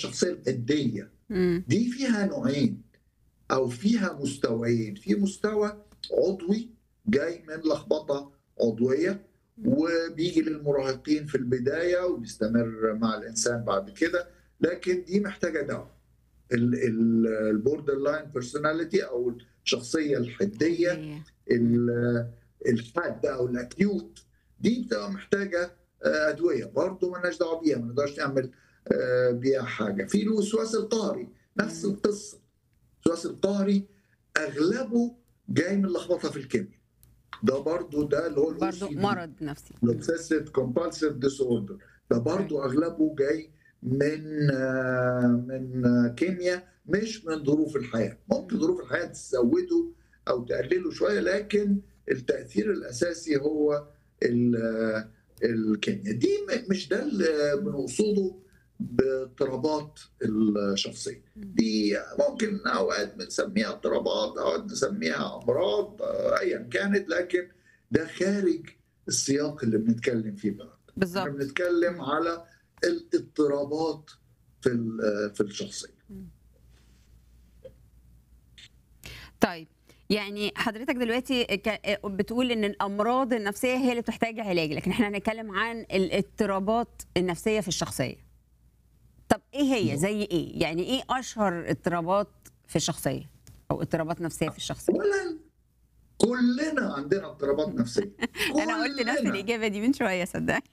الشخصيه الحديه إمم. دي فيها نوعين او فيها مستويين في مستوى عضوي جاي من لخبطه عضويه وبيجي للمراهقين في البدايه وبيستمر مع الانسان بعد كده لكن دي محتاجه دواء البوردر لاين بيرسوناليتي او الشخصيه الحديه هي. ال- الحاده او الاكيوت دي بتبقى محتاجه آه، ادويه برضه مالناش دعوه بيها ما نقدرش نعمل آه، بيها حاجه في الوسواس القهري نفس مم. القصه الوسواس القهري اغلبه جاي من لخبطه في الكيمياء ده برضه ده اللي هو برضه ال OCD. مرض نفسي الاوبسيسيف كومبالسيف ديس اوردر ده برضه اغلبه جاي من آه، من آه، كيمياء مش من ظروف الحياه ممكن ظروف الحياه تزوده او تقلله شويه لكن التاثير الاساسي هو ال- آه، الكيمياء دي م- مش ده اللي بنقصده باضطرابات الشخصيه دي ممكن اوقات بنسميها اضطرابات اوقات بنسميها امراض آه، ايا كانت لكن ده خارج السياق اللي بنتكلم فيه بقى احنا بالظبط بنتكلم على الاضطرابات في ال- في الشخصيه طيب يعني حضرتك دلوقتي ك- بتقول ان الامراض النفسيه هي اللي بتحتاج علاج لكن احنا هنتكلم عن الاضطرابات النفسيه في الشخصيه طب ايه هي زي ايه يعني ايه اشهر اضطرابات في الشخصيه او اضطرابات نفسيه في الشخصيه اولا كلنا عندنا اضطرابات نفسيه انا قلت نفس كلنا. الاجابه دي من شويه صدقني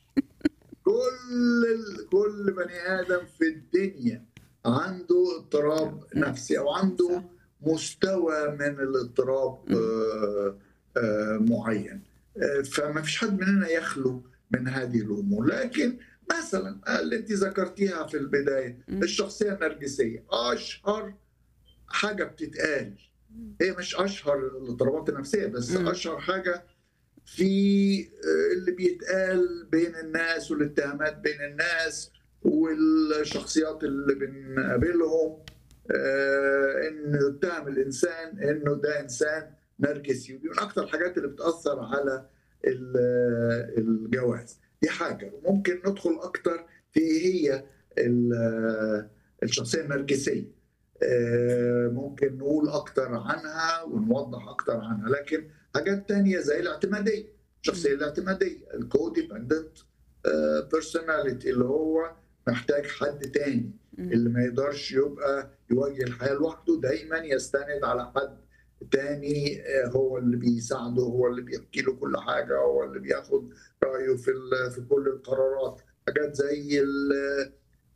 كل ال- كل بني ادم في الدنيا عنده اضطراب نفسي او عنده صح. مستوى من الاضطراب مم. آه، آه، معين آه، فما فيش حد مننا يخلو من هذه الامور لكن مثلا اللي انت ذكرتيها في البدايه مم. الشخصيه النرجسيه اشهر حاجه بتتقال هي مش اشهر الاضطرابات النفسيه بس مم. اشهر حاجه في آه، اللي بيتقال بين الناس والاتهامات بين الناس والشخصيات اللي بنقابلهم آه، انه يتهم الانسان انه ده انسان نرجسي ودي من اكثر الحاجات اللي بتاثر على ال- الجواز دي حاجه وممكن ندخل اكثر في ايه هي ال- الشخصيه النرجسيه آه، ممكن نقول اكثر عنها ونوضح اكثر عنها لكن حاجات تانية زي الاعتماديه الشخصيه الاعتماديه الكوديبندنت بيرسوناليتي اللي هو محتاج حد تاني مم. اللي ما يقدرش يبقى يواجه الحياه لوحده دايما يستند على حد تاني آه، هو اللي بيساعده هو اللي بيحكي له كل حاجه هو اللي بياخد رايه في ال- في كل القرارات حاجات زي ال-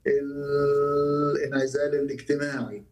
الانعزال الاجتماعي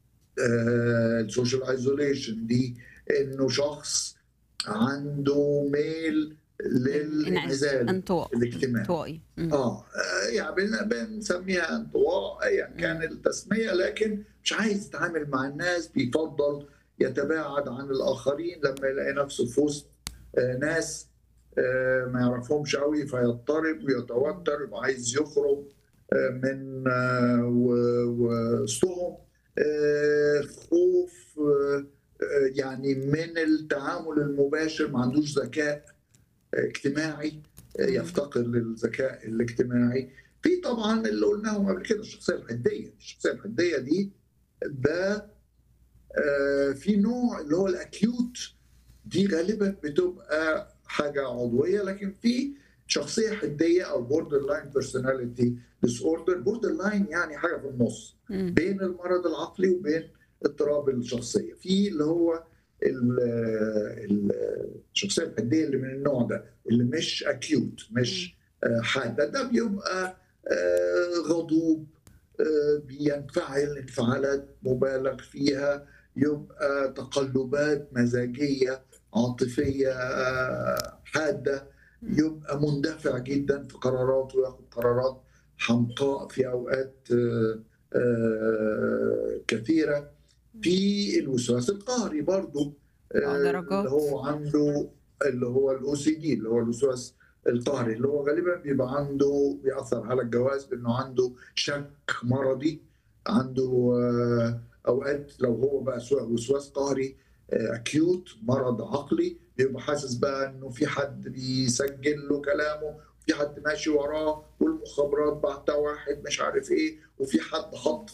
السوشيال ايزوليشن دي انه شخص عنده ميل للانعزال انطواء الاجتماعي انطوائي مم. اه يعني بن- بنسميها انطواء ايا كان التسميه لكن مش عايز يتعامل مع الناس بيفضل يتباعد عن الاخرين لما يلاقي نفسه في وسط آه، ناس آه، ما يعرفهمش قوي فيضطرب ويتوتر يبقى عايز يخرج آه، من آه، و- وسطهم آه، خوف آه، آه، يعني من التعامل المباشر ما عندوش ذكاء آه، اجتماعي آه، يفتقر للذكاء الاجتماعي في طبعا اللي قلناهم قبل كده الشخصيه الحديه الشخصيه الحديه دي ده آه، في نوع اللي هو الاكيوت دي غالبا بتبقى حاجه عضويه لكن في شخصيه حديه او بوردر لاين بيرسوناليتي ديس اوردر بوردر لاين يعني حاجه في النص مم. بين المرض العقلي وبين اضطراب الشخصيه في اللي هو ال- ال- الشخصيه الحديه اللي من النوع ده اللي مش اكيوت مش آه، حاده ده بيبقى آه، غضوب آه، بينفعل انفعالات مبالغ فيها يبقى تقلبات مزاجيه عاطفيه آه، حاده يبقى مندفع جدا في قراراته وياخد قرارات حمقاء في اوقات آه، آه، كثيره في الوسواس القهري برضو آه، درجات. اللي هو عنده اللي هو الاو سي دي اللي هو الوسواس القهري اللي هو غالبا بيبقى عنده بيأثر على الجواز بانه عنده شك مرضي عنده آه، اوقات لو هو بقى سواء وسواس قهري اكيوت مرض عقلي بيبقى حاسس بقى انه في حد بيسجل له كلامه في حد ماشي وراه والمخابرات بعتها واحد مش عارف ايه وفي حد حط